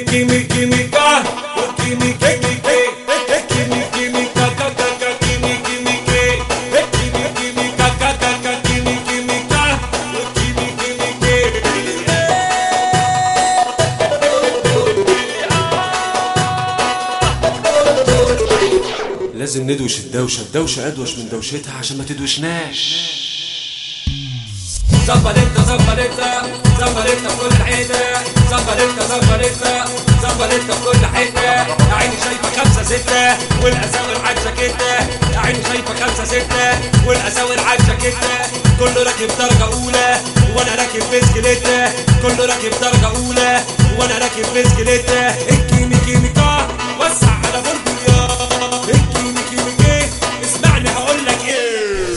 gimme, gimme, God. Oh, gimme, gimme, hey, hey, hey, gimme, gimme, ga, ga, ga, ga, gimme, gimme, hey, hey, gimme, gimme, ga, ga, ga, ga, gimme, gimme, ga. Oh, gimme, gimme, hey. لازم ندوش الدوشة الدوشة أدوش من دوشتها عشان ما تدوشناش زمبلتة زمبلتة زمبلتة في كل حتة زمبلتة زمبلتة زمبلتة في كل حتة يا عيني شايفة خمسة ستة والأساور عالجاكيتة يا عيني شايفة خمسة ستة والأساور عالجاكيتة كله راكب درجة أولى وأنا راكب بسكليتة كله راكب درجة أولى وأنا راكب بسكليتة الكيمي كيميكا وسع على بلطية الكيمي كيميكا اسمعني هقولك ايه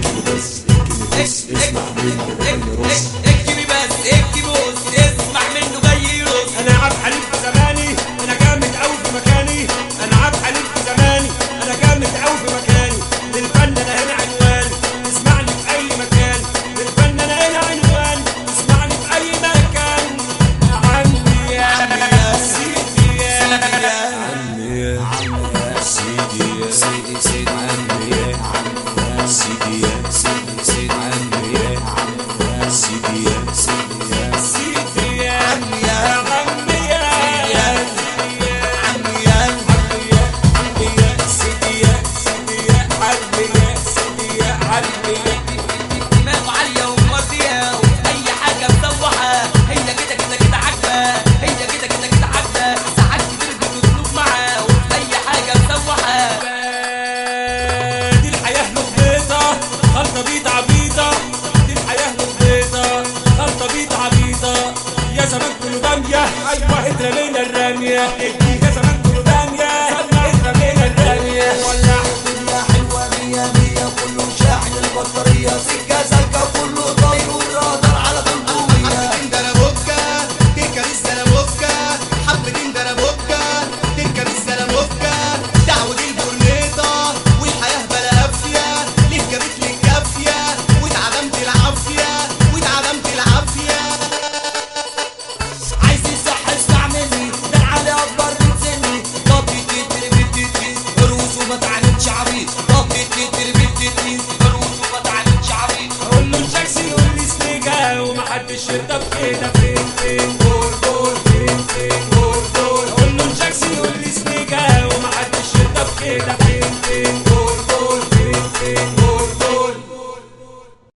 اكتبي بس اكتبي بص اسمع منه جاي يرص انا عبد حليم في زماني انا جامد قوي في مكاني انا عبد حليم في زماني انا جامد قوي في مكاني للفن انا هنا عنوان اسمعني في اي مكان للفن انا هنا عنوان اسمعني في اي مكان يا عمي يا يا سيدي يا عمي يا سيدي يا سيدي سيد عمي يا سيدي يا سيدي سيد عمي يا سيدي يا سيدي يا سيدي يا عمي يا عمي يا يا عمي يا عمي يا سيدي يا سيدي يا عمي يا سيدي يا عمي يا دماغه عالية ومودية وفي أي حاجة مسوحة هي كده كده كده عاجبة هي كده كده كده عاجبة ساعات كتير بتطلب معاه وفي أي حاجة مسوحة دي الحياة لخبيطة خلطة بيض عبيطة دي الحياة لخبيطة خلطة بيض عبيطة يا زمان كله دامية أيوة اترمينا الرامية يا زمان كله دامية اترمينا الرامية ولع الدنيا حلوة مية مية كله شاحن البطارية سكة سالكة كله طاير والرادار على 300 حبتين ده انا بوكا تركب السلاموكا حبتين ده انا بوكا تركب السلاموكا دعوة البورنيطة والحياة بلا قافية ليه جابت لي الكافية واتعدمت العافية واتعدمت العافية عايز يصح اسمع مني ده العلي اكبر من سني طبي تتر بتتري فلوس وما تعملش عبيط طبي تتر بتتري فلوس وما تعملش عبيط أقول له الجاكسي يقول لي سنيجا ومحدش يرضى بكده فيا